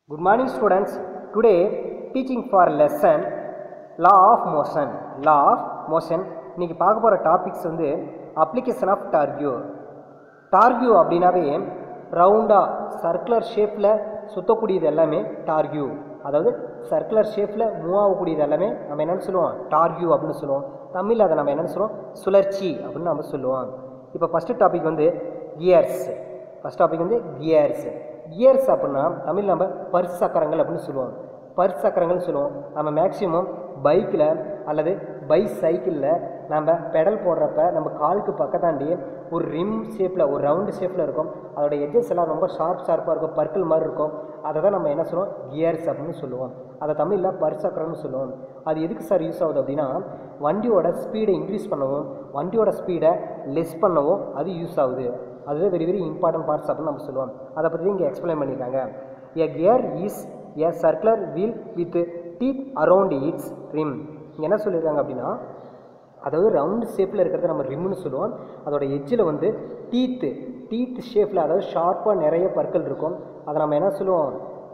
Good morning students. Today teaching for lesson law of motion. Law of motion. இன்னைக்கு பார்க்க போகிற topics வந்து application of torque torque அப்படின்னாவே ரவுண்டாக சர்க்குலர் ஷேப்பில் சுற்றக்கூடியது எல்லாமே டார்கியூ அதாவது சர்க்குலர் ஷேப்பில் மூவ் ஆகக்கூடியது எல்லாமே நம்ம என்னென்னு சொல்லுவோம் டார்கியூ அப்படின்னு சொல்லுவோம் தமிழில் அதை நம்ம என்னென்னு சொல்லுவோம் சுழற்சி அப்படின்னு நம்ம சொல்லுவோம் இப்போ ஃபஸ்ட்டு டாபிக் வந்து கியர்ஸ் ஃபஸ்ட் டாபிக் வந்து கியர்ஸ் கியர்ஸ் அப்படின்னா தமிழ் நம்ம பர்ஸ் சக்கரங்கள் அப்படின்னு சொல்லுவோம் பர்ஸ் சக்கரங்கள்னு சொல்லுவோம் நம்ம மேக்ஸிமம் பைக்கில் அல்லது பை சைக்கிளில் நம்ம பெடல் போடுறப்ப நம்ம காலுக்கு பக்கத்தாண்டி ஒரு ரிம் ஷேப்பில் ஒரு ரவுண்டு ஷேப்பில் இருக்கும் அதோட எட்ஜஸ் எல்லாம் ரொம்ப ஷார்ப் ஷார்ப்பாக இருக்கும் பர்க்கிள் மாதிரி இருக்கும் அதை தான் நம்ம என்ன சொல்லுவோம் கியர்ஸ் அப்படின்னு சொல்லுவோம் அதை தமிழில் பர்ஸ் சக்கரம்னு சொல்லுவோம் அது எதுக்கு சார் யூஸ் ஆகுது அப்படின்னா வண்டியோட ஸ்பீடை இன்க்ரீஸ் பண்ணவும் வண்டியோட ஸ்பீடை லெஸ் பண்ணவும் அது யூஸ் ஆகுது அதுதான் வெரி வெரி இம்பார்ட்டன்ட் பார்ட்ஸ் அப்படின்னு நம்ம சொல்லுவோம் அதை பற்றி இங்கே எக்ஸ்பிளைன் பண்ணியிருக்காங்க a gear is a circular wheel with teeth around its rim இங்கே என்ன சொல்லியிருக்காங்க அப்படின்னா அதாவது ரவுண்ட் ஷேப்பில் இருக்கிறத நம்ம ரிம்னு சொல்லுவோம் அதோட எட்ஜில் வந்து டீத்து டீத் ஷேப்பில் அதாவது ஷார்ப்பாக நிறைய பற்கள் இருக்கும் அதை நம்ம என்ன சொல்லுவோம்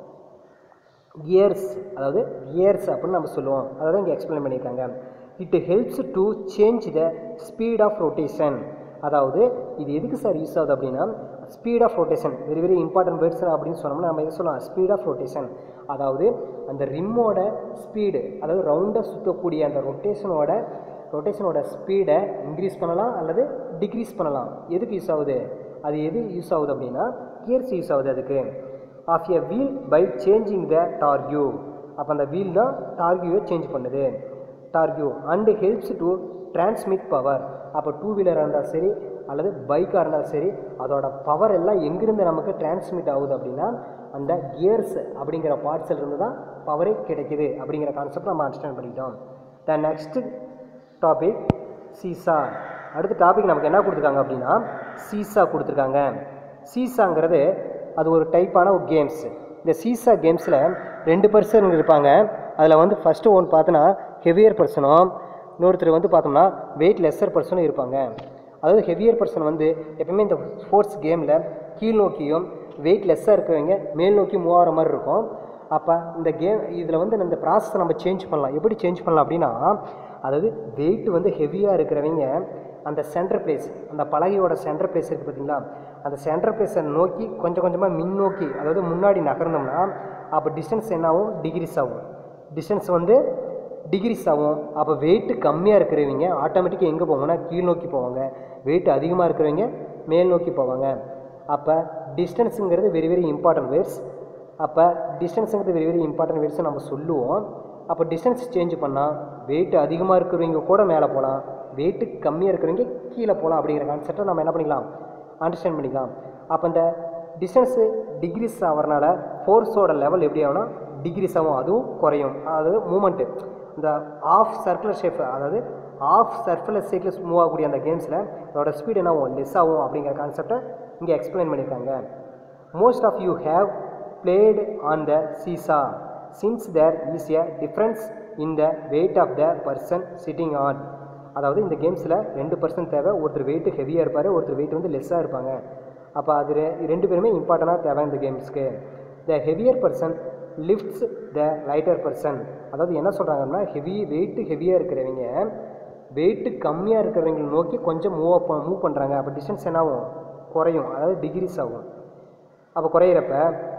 கியர்ஸ் அதாவது கியர்ஸ் அப்படின்னு நம்ம சொல்லுவோம் அதை தான் இங்கே எக்ஸ்பிளைன் பண்ணியிருக்காங்க it helps to change the speed of rotation அதாவது இது எதுக்கு சார் யூஸ் ஆகுது அப்படின்னா speed of rotation very very important words அப்படின்னு சொன்னோம்னா நம்ம எது சொல்லலாம் ஸ்பீட் ஆஃப் ரொட்டேஷன் அதாவது அந்த ரிம்மோட ஸ்பீடு அதாவது ரவுண்டாக சுற்றக்கூடிய அந்த ரொட்டேஷனோட ரொட்டேஷனோட ஸ்பீடை இன்க்ரீஸ் பண்ணலாம் அல்லது டிக்ரீஸ் பண்ணலாம் எதுக்கு யூஸ் ஆகுது அது எது யூஸ் ஆகுது அப்படின்னா கியர்ஸ் யூஸ் ஆகுது அதுக்கு of a wheel by changing the torque அப்போ அந்த வீல் தான் டார்கியூவை சேஞ்ச் பண்ணுது torque and helps to transmit power அப்போ டூ வீலராக இருந்தாலும் சரி அல்லது பைக்காக இருந்தாலும் சரி அதோட பவர் எல்லாம் எங்கிருந்து நமக்கு டிரான்ஸ்மிட் ஆகுது அப்படின்னா அந்த கியர்ஸ் அப்படிங்கிற பார்ட்ஸில் இருந்து தான் பவரே கிடைக்குது அப்படிங்கிற கான்செப்ட் நம்ம அண்டர்ஸ்டாண்ட் பண்ணிக்கிட்டோம் த நெக்ஸ்ட் டாபிக் சீசா அடுத்த டாபிக் நமக்கு என்ன கொடுத்துருக்காங்க அப்படின்னா சீசா கொடுத்துருக்காங்க சீசாங்கிறது அது ஒரு டைப்பான ஒரு கேம்ஸ் இந்த சீசா கேம்ஸில் ரெண்டு பர்சன் இருப்பாங்க அதில் வந்து ஃபஸ்ட்டு ஒன்று பார்த்தோன்னா ஹெவியர் பர்சனும் இன்னொருத்தர் வந்து பார்த்தோம்னா வெயிட் லெஸ்ஸர் பர்சனும் இருப்பாங்க அதாவது ஹெவியர் பர்சன் வந்து எப்பவுமே இந்த ஸ்போர்ட்ஸ் கேமில் கீழ் நோக்கியும் வெயிட் லெஸ்ஸாக இருக்கிறவங்க மேல் நோக்கி மூவ் ஆகிற மாதிரி இருக்கும் அப்போ இந்த கேம் இதில் வந்து இந்த ப்ராசஸை நம்ம சேஞ்ச் பண்ணலாம் எப்படி சேஞ்ச் பண்ணலாம் அப்படின்னா அதாவது வெயிட் வந்து ஹெவியாக இருக்கிறவங்க அந்த சென்டர் பிளேஸ் அந்த பலகையோட சென்டர் பிளேஸ் இருக்குது பார்த்தீங்களா அந்த சென்டர் பிளேஸை நோக்கி கொஞ்சம் கொஞ்சமாக முன்னோக்கி அதாவது முன்னாடி நகர்ந்தோம்னா அப்போ டிஸ்டன்ஸ் என்ன ஆகும் டிகிரிஸ் ஆகும் டிஸ்டன்ஸ் வந்து டிகிரிஸ் ஆகும் அப்போ வெயிட்டு கம்மியாக இருக்கிறவங்க ஆட்டோமேட்டிக்காக எங்கே போவாங்கன்னா கீழ் நோக்கி போவாங்க வெயிட் அதிகமாக இருக்கிறவங்க மேல் நோக்கி போவாங்க அப்போ டிஸ்டன்ஸுங்கிறது வெரி வெரி இம்பார்ட்டன்ட் வேர்ட்ஸ் அப்போ டிஸ்டன்ஸுங்கிறது வெரி வெரி இம்பார்ட்டன்ட் வேர்ட்ஸ் நம்ம சொல்லுவோம் அப்போ டிஸ்டன்ஸ் சேஞ்ச் பண்ணால் வெயிட் அதிகமாக இருக்கிறவங்க கூட மேலே போகலாம் வெயிட்டு கம்மியாக இருக்கிறவங்க கீழே போகலாம் அப்படிங்கிற கான்செப்டை நம்ம என்ன பண்ணிக்கலாம் அண்டர்ஸ்டாண்ட் பண்ணிக்கலாம் அப்போ இந்த டிஸ்டன்ஸு டிகிரிஸ் ஆகிறனால ஃபோர்ஸோட லெவல் எப்படி ஆகும்னா டிகிரிஸ் ஆகும் அதுவும் குறையும் அதாவது மூமெண்ட்டு இந்த ஆஃப் சர்க்குலர் ஷேப் அதாவது ஆஃப் சர்க்குலர் ஷேப்பில் மூவ் ஆகக்கூடிய அந்த கேம்ஸில் அதோட ஸ்பீட் என்ன ஆகும் லெஸ் ஆகும் அப்படிங்கிற கான்செப்டை இங்கே எக்ஸ்பிளைன் பண்ணியிருக்காங்க most of you have played on the seesaw since there is a difference in the weight of the person sitting on அதாவது இந்த கேம்ஸில் ரெண்டு பர்சன் தேவை ஒருத்தர் வெயிட்டு ஹெவியாக இருப்பார் ஒருத்தர் வெயிட் வந்து லெஸ்ஸாக இருப்பாங்க அப்போ அது ரெண்டு பேருமே இம்பார்ட்டண்ட்டாக தேவை இந்த கேம்ஸ்க்கு the heavier person lifts the lighter person அதாவது என்ன சொல்கிறாங்கன்னா ஹெவி வெயிட்டு ஹெவியாக இருக்கிறவங்க வெயிட்டு கம்மியாக இருக்கிறவங்களை நோக்கி கொஞ்சம் மூவ் அப் மூவ் பண்ணுறாங்க அப்போ டிஸ்டன்ஸ் என்ன ஆகும் குறையும் அதாவது டிகிரிஸ் ஆகும் அப்போ குறையிறப்ப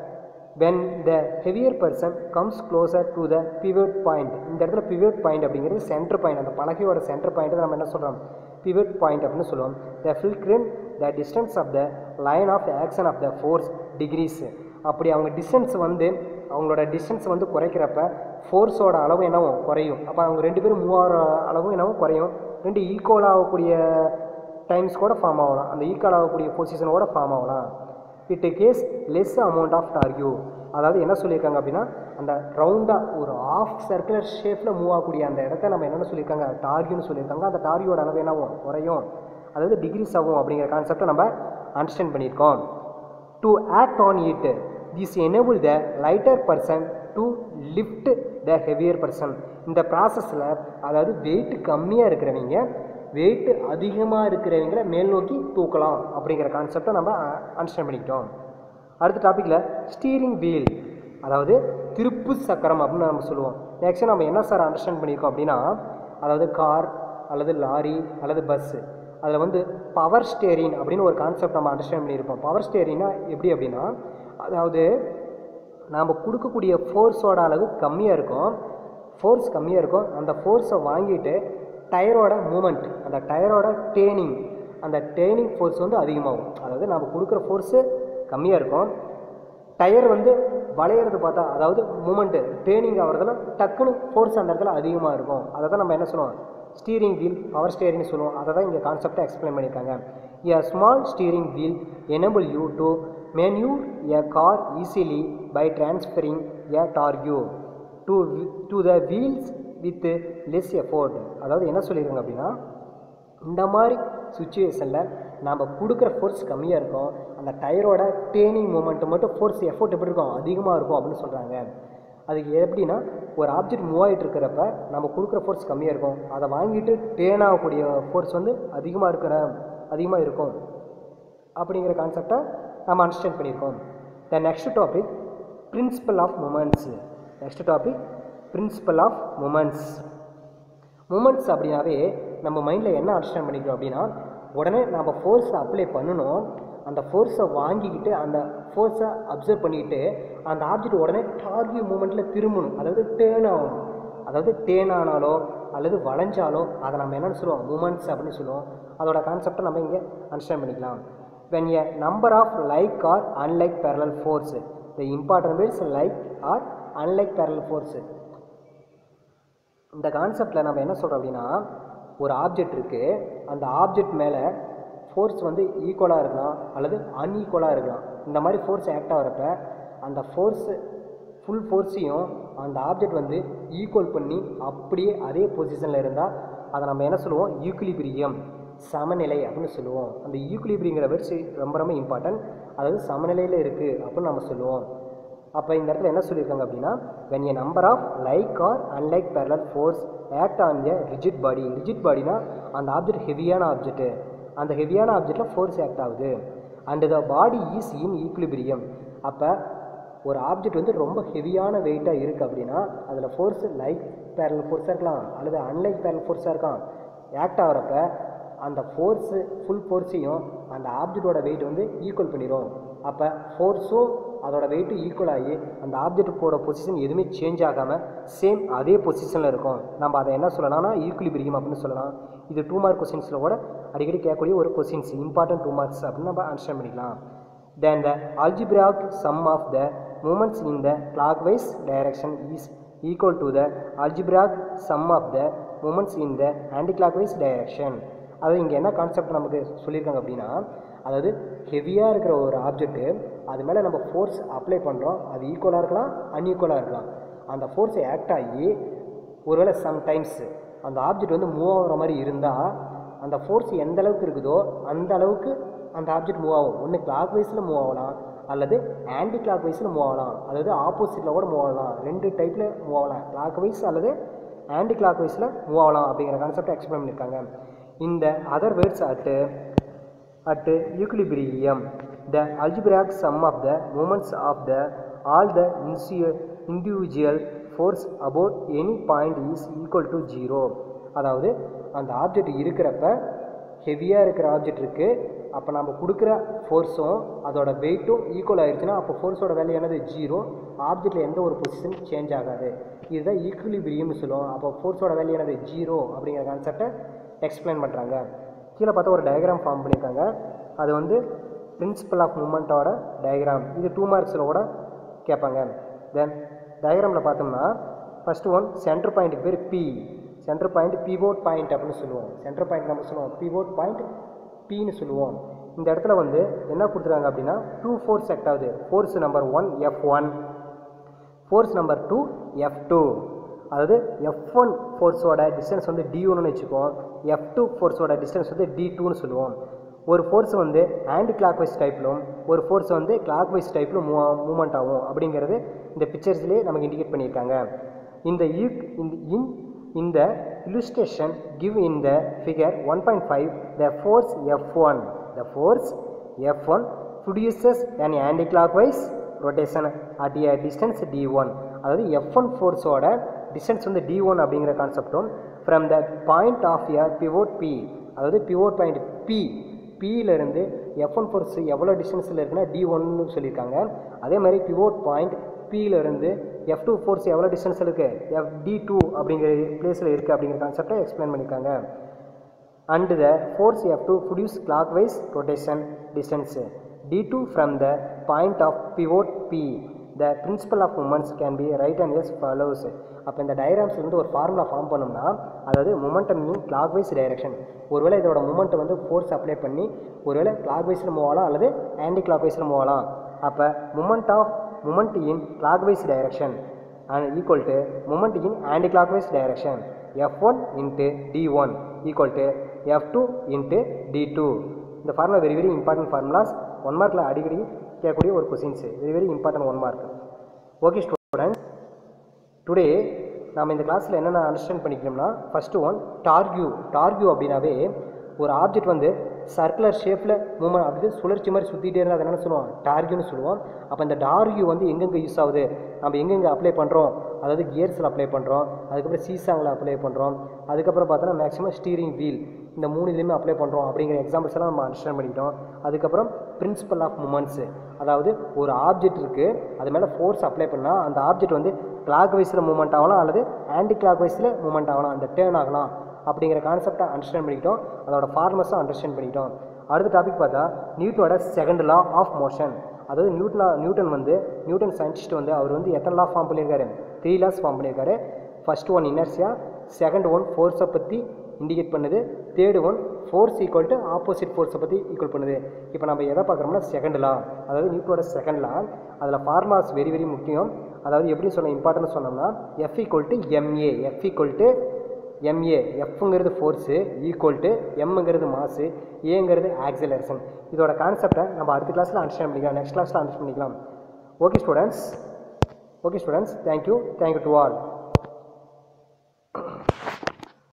when the heavier person comes closer to the pivot point இந்த இடத்துல பிவட் பாயிண்ட் அப்படிங்கிறது சென்டர் பாயிண்ட் அந்த பலகையோட சென்டர் பாயிண்ட் நம்ம என்ன சொல்கிறோம் பிவட் பாயிண்ட் அப்படின்னு சொல்லுவோம் the fulcrum the distance of the line of action of the force decreases அப்படி அவங்க டிஸ்டன்ஸ் வந்து அவங்களோட டிஸ்டன்ஸ் வந்து குறைக்கிறப்ப ஃபோர்ஸோட அளவு என்னவும் குறையும் அப்போ அவங்க ரெண்டு பேரும் மூவ் ஆகிற அளவும் என்னவும் குறையும் ரெண்டு ஈக்குவல் ஆகக்கூடிய டைம்ஸ் கூட ஃபார்ம் ஆகலாம் அந்த ஈக்குவல் ஆகக்கூடிய பொசிஷனோட ஃபார்ம் ஆகலாம் it gets less amount of torque அதாவது என்ன சொல்லியிருக்காங்க அப்படின்னா அந்த ரவுண்டாக ஒரு ஆஃப் சர்க்குலர் ஷேப்பில் மூவ் ஆகக்கூடிய அந்த இடத்த நம்ம என்னென்ன சொல்லியிருக்காங்க டார்கியூன்னு சொல்லியிருக்காங்க அந்த டார்கியோட அளவு என்னவும் குறையும் அதாவது டிகிரிஸ் ஆகும் அப்படிங்கிற கான்செப்டை நம்ம அண்டர்ஸ்டாண்ட் பண்ணியிருக்கோம் to act on it this enable the lighter person to lift the heavier person இந்த ப்ராசஸில் அதாவது வெயிட் கம்மியாக இருக்கிறவங்க வெயிட் அதிகமாக இருக்கிறவங்கள மேல் நோக்கி தூக்கலாம் அப்படிங்கிற கான்செப்டை நம்ம அண்டர்ஸ்டாண்ட் பண்ணிக்கிட்டோம் அடுத்த டாப்பிக்கில் ஸ்டீரிங் வீல் அதாவது திருப்பு சக்கரம் அப்படின்னு நம்ம சொல்லுவோம் நெக்ஸ்ட் நம்ம என்ன சார் அண்டர்ஸ்டாண்ட் பண்ணியிருக்கோம் அப்படின்னா அதாவது கார் அல்லது லாரி அல்லது பஸ்ஸு அதில் வந்து பவர் ஸ்டேரிங் அப்படின்னு ஒரு கான்செப்ட் நம்ம அண்டர்ஸ்டாண்ட் பண்ணியிருப்போம் பவர் ஸ்டேரிங்னா எப்படி அப்படின்னா அதாவது நாம் கொடுக்கக்கூடிய ஃபோர்ஸோட அளவு கம்மியாக இருக்கும் ஃபோர்ஸ் கம்மியாக இருக்கும் அந்த ஃபோர்ஸை வாங்கிட்டு டயரோட மூமெண்ட் அந்த டயரோட டேனிங் அந்த டேனிங் ஃபோர்ஸ் வந்து அதிகமாகும் அதாவது நம்ம கொடுக்குற ஃபோர்ஸு கம்மியாக இருக்கும் டயர் வந்து வளையிறது பார்த்தா அதாவது மூமெண்ட்டு டேனிங் ஆகிறதுல டக்குன்னு ஃபோர்ஸ் அந்த இடத்துல அதிகமாக இருக்கும் அதை தான் நம்ம என்ன சொல்லுவோம் ஸ்டீரிங் வீல் பவர் ஸ்டேரிங்னு சொல்லுவோம் அதை தான் இங்கே கான்செப்டை எக்ஸ்பிளைன் பண்ணியிருக்காங்க a small steering wheel enable you to maneuver a car easily by transferring a torque to to the wheels with less effort அதாவது என்ன சொல்லியிருக்காங்க அப்படின்னா இந்த மாதிரி சுச்சுவேஷனில் நம்ம கொடுக்குற ஃபோர்ஸ் கம்மியாக இருக்கும் அந்த டயரோட டேனிங் மூமெண்ட் மட்டும் ஃபோர்ஸ் எஃபோர்ட் எப்படி இருக்கும் அதிகமாக இருக்கும் அப்படின்னு சொல்கிறாங்க அதுக்கு எப்படின்னா ஒரு ஆப்ஜெக்ட் மூவ் ஆகிட்டு இருக்கிறப்ப நம்ம கொடுக்குற ஃபோர்ஸ் கம்மியாக இருக்கும் அதை வாங்கிட்டு டேன் ஆகக்கூடிய ஃபோர்ஸ் வந்து அதிகமாக இருக்கிற அதிகமாக இருக்கும் அப்படிங்கிற கான்செப்டை நம்ம அண்டர்ஸ்டாண்ட் பண்ணியிருக்கோம் the next topic principle of moments next topic principle of moments moments அப்படின்னாவே நம்ம மைண்டில் என்ன அண்டர்ஸ்டாண்ட் பண்ணிக்கிறோம் அப்படின்னா உடனே நம்ம ஃபோர்ஸை அப்ளை பண்ணணும் அந்த ஃபோர்ஸை வாங்கிக்கிட்டு அந்த ஃபோர்ஸை அப்சர்வ் பண்ணிக்கிட்டு அந்த ஆப்ஜெக்ட் உடனே டார்கியூ மூமெண்ட்டில் திரும்பணும் அதாவது டேர்ன் ஆகணும் அதாவது டேர்ன் ஆனாலோ அல்லது வளைஞ்சாலோ அதை நம்ம என்னென்னு சொல்லுவோம் மூமெண்ட்ஸ் அப்படின்னு சொல்லுவோம் அதோட கான்செப்டை நம்ம இங்கே அண்டர்ஸ்டாண்ட் பண்ணிக்கலாம் when a number of like or unlike parallel force the important words like or unlike parallel force இந்த கான்செப்டில் நம்ம என்ன சொல்கிறோம் அப்படின்னா ஒரு ஆப்ஜெக்ட் இருக்குது அந்த ஆப்ஜெக்ட் மேலே ஃபோர்ஸ் வந்து ஈக்குவலாக இருக்கலாம் அல்லது அன்ஈக்குவலாக இருக்கலாம் இந்த மாதிரி ஃபோர்ஸ் ஆக்ட் ஆகிறப்ப அந்த ஃபோர்ஸு ஃபுல் ஃபோர்ஸையும் அந்த ஆப்ஜெக்ட் வந்து ஈக்குவல் பண்ணி அப்படியே அதே பொசிஷனில் இருந்தால் அதை நம்ம என்ன சொல்லுவோம் ஈக்குலிபிரியம் சமநிலை அப்படின்னு சொல்லுவோம் அந்த ஈக்குலிபிரிங்கிற வேர்ட்ஸ் ரொம்ப ரொம்ப இம்பார்ட்டன்ட் அதாவது சமநிலையில் இருக்குது அப்படின்னு நம்ம சொல்லுவோம் அப்போ இந்த இடத்துல என்ன சொல்லியிருக்காங்க அப்படின்னா when a number of like or unlike parallel force act on a rigid body rigid பாடினா அந்த ஆப்ஜெக்ட் ஹெவியான ஆப்ஜெக்ட்டு அந்த ஹெவியான ஆப்ஜெக்டில் ஃபோர்ஸ் ஆக்ட் ஆகுது and the body is in equilibrium அப்போ ஒரு ஆப்ஜெக்ட் வந்து ரொம்ப ஹெவியான வெயிட்டாக இருக்குது அப்படின்னா அதில் ஃபோர்ஸ் லைக் பேரல் ஃபோர்ஸாக இருக்கலாம் அல்லது அன்லைக் பேரல் ஃபோர்ஸாக இருக்கலாம் ஆக்ட் ஆகிறப்ப அந்த ஃபோர்ஸு ஃபுல் ஃபோர்ஸையும் அந்த ஆப்ஜெக்டோட வெயிட் வந்து ஈக்குவல் பண்ணிடும் அப்போ ஃபோர்ஸும் அதோட வெயிட்டும் ஈக்குவல் ஆகி அந்த ஆப்ஜெக்டோட பொசிஷன் எதுவுமே சேஞ்ச் ஆகாமல் சேம் அதே பொசிஷனில் இருக்கும் நம்ம அதை என்ன சொல்லலாம்னா ஈக்குலிபிரியம் அப்படின்னு சொல்லலாம் இது டூ மார்க் கொஸ்டின்ஸில் கூட அடிக்கடி கேட்கக்கூடிய ஒரு கொஸ்டின்ஸ் இம்பார்ட்டன்ட் டூ மார்க்ஸ் அப்படின்னு நம்ம அண்டர்ஸ்டாண்ட் பண்ணிக்கலாம் தென் த algebraic sum of the moments in the clockwise direction is equal to the algebraic sum of the moments in the anticlockwise direction அது இங்கே என்ன கான்செப்ட் நமக்கு சொல்லியிருக்காங்க அப்படின்னா அதாவது ஹெவியாக இருக்கிற ஒரு ஆப்ஜெக்ட்டு அது மேலே நம்ம ஃபோர்ஸ் அப்ளை பண்ணுறோம் அது ஈக்குவலாக இருக்கலாம் அன்ஈக்குவலாக இருக்கலாம் அந்த ஃபோர்ஸ் ஆக்ட் ஆகி ஒருவேளை சம்டைம்ஸ் அந்த ஆப்ஜெக்ட் வந்து மூவ் ஆகிற மாதிரி இருந்தால் அந்த ஃபோர்ஸ் எந்த அளவுக்கு இருக்குதோ அந்த அளவுக்கு அந்த ஆப்ஜெக்ட் மூவ் ஆகும் ஒன்று கிளாக் வைஸில் மூவ் ஆகலாம் அல்லது ஆன்டி கிளாக் வைஸில் மூவ் ஆகலாம் அதாவது ஆப்போசிட்டில் கூட மூவ் ஆகலாம் ரெண்டு டைப்பில் மூவ் ஆகலாம் கிளாக் வைஸ் அல்லது ஆன்டி கிளாக் வைஸில் மூவ் ஆகலாம் அப்படிங்கிற கான்செப்டை எக்ஸ்பிளைன் பண்ணியிருக்காங்க இந்த other words at at equilibrium the algebraic sum of the moments of the all the insi- individual force about any point is equal to zero அதாவது அந்த ஆப்ஜெக்ட் இருக்கிறப்ப ஹெவியாக இருக்கிற ஆப்ஜெக்ட் இருக்குது அப்போ நம்ம கொடுக்குற ஃபோர்ஸும் அதோட வெயிட்டும் ஈக்குவல் ஆயிடுச்சுன்னா அப்போ ஃபோர்ஸோட வேல்யூ என்னது ஜீரோ ஆப்ஜெக்டில் எந்த ஒரு பொசிஷன் சேஞ்ச் ஆகாது இதுதான் ஈக்குலிபிரியம்னு சொல்லுவோம் அப்போ ஃபோர்ஸோட வேல்யூ என்னது ஜீரோ அப்படிங்கிற கான்செப்டை எக்ஸ்பிளைன் பண்ணுறாங்க கீழே பார்த்தா ஒரு டயக்ராம் ஃபார்ம் பண்ணியிருக்காங்க அது வந்து பிரின்சிபல் ஆஃப் மூமெண்ட்டோட டயக்ராம் இது டூ மார்க்ஸில் கூட கேட்பாங்க தென் டயக்ராமில் பார்த்தோம்னா ஃபஸ்ட்டு ஒன் சென்டர் பாயிண்ட்டுக்கு பேர் P centre point pivot point அப்படின்னு சொல்லுவோம் சென்டர் பாயிண்ட் நம்ம சொல்லுவோம் பிவோட் பாயிண்ட் பின்னு சொல்லுவோம் இந்த இடத்துல வந்து என்ன கொடுத்துருக்காங்க அப்படின்னா டூ ஃபோர்ஸ் செக்ட் ஆகுது force number one F one force number two F two அதாவது எஃப் ஒன் ஃபோர்ஸோட டிஸ்டன்ஸ் வந்து டி ஒன்னு வச்சுக்குவோம் எஃப் டூ ஃபோர்ஸோட டிஸ்டன்ஸ் வந்து டி டூன்னு சொல்லுவோம் ஒரு ஃபோர்ஸ் வந்து ஆன்டி கிளாக் வைஸ் டைப்பிலும் ஒரு ஃபோர்ஸ் வந்து கிளாக் வைஸ் டைப்பிலும் மூவ் மூவ்மெண்ட் ஆகும் அப்படிங்கிறது இந்த பிக்சர்ஸ்லேயே நமக்கு இண்டிகேட் பண்ணியிருக்காங்க இந்த ஈக் இந்த இன் இந்த illustration give in the figure 1.5 the force F1 the force F1 produces an anti-clockwise rotation at a distance D one அதாவது எஃப் ஒன் ஃபோர்ஸோட டிஸ்டன்ஸ் வந்து டி ஒன் அப்படிங்கிற கான்செப்டும் from the point of a pivot P அதாவது pivot point P பியிலேருந்து F one force எவ்வளோ டிஸ்டன்ஸில் இருக்குன்னா டி ஒன்னு சொல்லியிருக்காங்க அதே மாதிரி பிவோட் பாயிண்ட் பியிலேருந்து எஃப் டூ ஃபோர்ஸ் எவ்வளோ டிஸ்டன்ஸில் இருக்குது எஃப் டி டூ அப்படிங்கிற பிளேஸில் இருக்குது அப்படிங்கிற கான்செப்டை எக்ஸ்பிளைன் பண்ணியிருக்காங்க and the force F to produce clockwise rotation distance d2 from the point of pivot P. The principle of moments can be written as follows. அப்போ இந்த டயராம்ஸ் வந்து ஒரு ஃபார்முலா ஃபார்ம் பண்ணோம்னா அதாவது மொமெண்டம் இன் கிளாக்வைஸ் டைரக்ஷன் ஒருவேளை இதோட மொமெண்ட்டை வந்து ஃபோர்ஸ் அப்ளை பண்ணி ஒருவேளை கிளாக்வைஸில் மூவ் ஆகலாம் அல்லது ஆன்டி கிளாக்வைஸில் மூவ் ஆகலாம் அப்போ moment of moment in clockwise direction and equal to moment in anti-clockwise direction f1 into d1 equal to f2 into d2 இந்த formula very very important formulas one மார்க்கில் அடிக்கடி கேட்கக்கூடிய ஒரு கொஸ்டின்ஸ் very very important one mark okay student today நாம் இந்த கிளாஸில் என்னென்ன அண்டர்ஸ்டாண்ட் பண்ணிக்கணும்னா ஃபஸ்ட்டு ஒன் டார்கியூ டார்கியூ அப்படின்னாவே ஒரு ஆப்ஜெக்ட் வந்து சர்க்குலர் ஷேப்பில் மூவ்மெண்ட் அப்படி சுழற்சி மாதிரி சுற்றிட்டே இருந்தால் அதை என்ன சொல்லுவோம் டார்கியூன்னு சொல்லுவோம் அப்போ இந்த டார்கியூ வந்து எங்கெங்கே யூஸ் ஆகுது நம்ம எங்கெங்கே அப்ளை பண்ணுறோம் அதாவது கியர்ஸில் அப்ளை பண்ணுறோம் அதுக்கப்புறம் சீசாங்கில் அப்ளை பண்ணுறோம் அதுக்கப்புறம் பார்த்தோன்னா மேக்ஸிமம் ஸ்டீரிங் வீல் இந்த மூணு இதுலையுமே அப்ளை பண்ணுறோம் அப்படிங்கிற எக்ஸாம்பிள்ஸ் எல்லாம் நம்ம அண்டர்ஸ்டாண்ட் பண்ணிக்கிட்டோம் அதுக்கப்புறம் பிரின்சிபல் ஆஃப் மூமெண்ட்ஸு அதாவது ஒரு ஆப்ஜெக்ட் இருக்குது அது மேலே ஃபோர்ஸ் அப்ளை பண்ணால் அந்த ஆப்ஜெக்ட் வந்து கிளாக் வைஸில் மூவ்மெண்ட் ஆகலாம் அல்லது ஆன்டி கிளாக் வைஸில் மூவ்மெண்ட் ஆகலாம் அந்த டேர்ன் ஆகலாம் அப்படிங்கிற கான்செப்டை அண்டர்ஸ்டாண்ட் பண்ணிக்கிட்டோம் அதோட ஃபார்மஸும் அண்டர்ஸ்டாண்ட் பண்ணிக்கிட்டோம் அடுத்த டாபிக் பார்த்தா நியூட்டனோட செகண்ட் லா ஆஃப் மோஷன் அதாவது நியூட்டனா நியூட்டன் வந்து நியூட்டன் சயின்டிஸ்ட் வந்து அவர் வந்து எத்தனை லா ஃபார்ம் பண்ணியிருக்காரு த்ரீ லாஸ் ஃபார்ம் பண்ணியிருக்காரு first one inertia second one ஃபோர்ஸை பற்றி இண்டிகேட் பண்ணுது third one force equal to opposite ஃபோர்ஸை பற்றி ஈக்குவல் பண்ணுது இப்போ நம்ம எதை பார்க்குறோம்னா செகண்ட் லா அதாவது நியூட்டனோட செகண்ட் லா அதில் ஃபார்மாஸ் வெரி வெரி முக்கியம் அதாவது எப்படி சொன்ன இம்பார்ட்டன்ட் சொன்னோம்னா F equal to MA F equal to MA எஃப்ங்கிறது ஃபோர்ஸு ஈக்குவல் டு எம்ங்கிறது மாசு ஏங்கிறது ஆக்சிலரேஷன் இதோட கான்செப்டை நம்ம அடுத்த கிளாஸில் அண்டர்ஸ்டாண்ட் பண்ணிக்கலாம் நெக்ஸ்ட் கிளாஸில் அண்டர்ஸ்டாண்ட் பண்ணிக்கலாம் okay students okay students thank you thank you to all